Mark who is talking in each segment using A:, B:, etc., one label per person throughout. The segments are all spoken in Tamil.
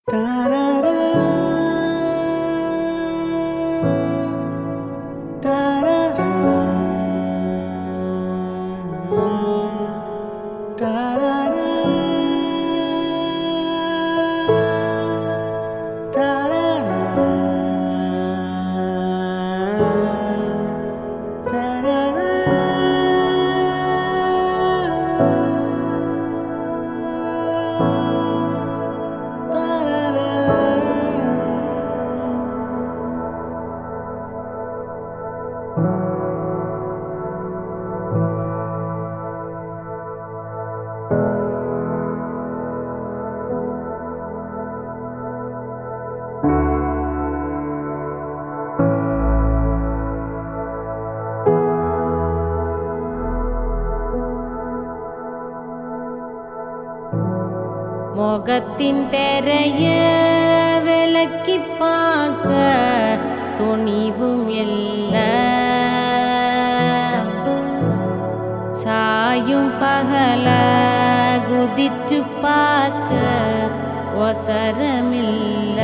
A: முகத்தின் தெரைய விலக்கி பார்க்க துணிவும் இல்ல சாயும் பகல குதிச்சு பார்க்க ஒசரமில்ல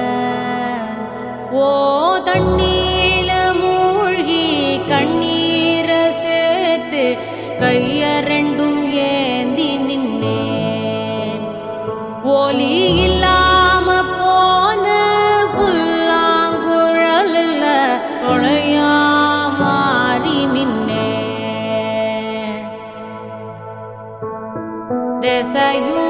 A: ஓ தண்ணீல மூழ்கி கண்ணீரை சேர்த்து கைய ரெண்டும் ஏந்தி நின்னேன் ஒலி இல்லாம போன புல்லாங்குழல்ல தொலையா மாறி நின்னே திசையும்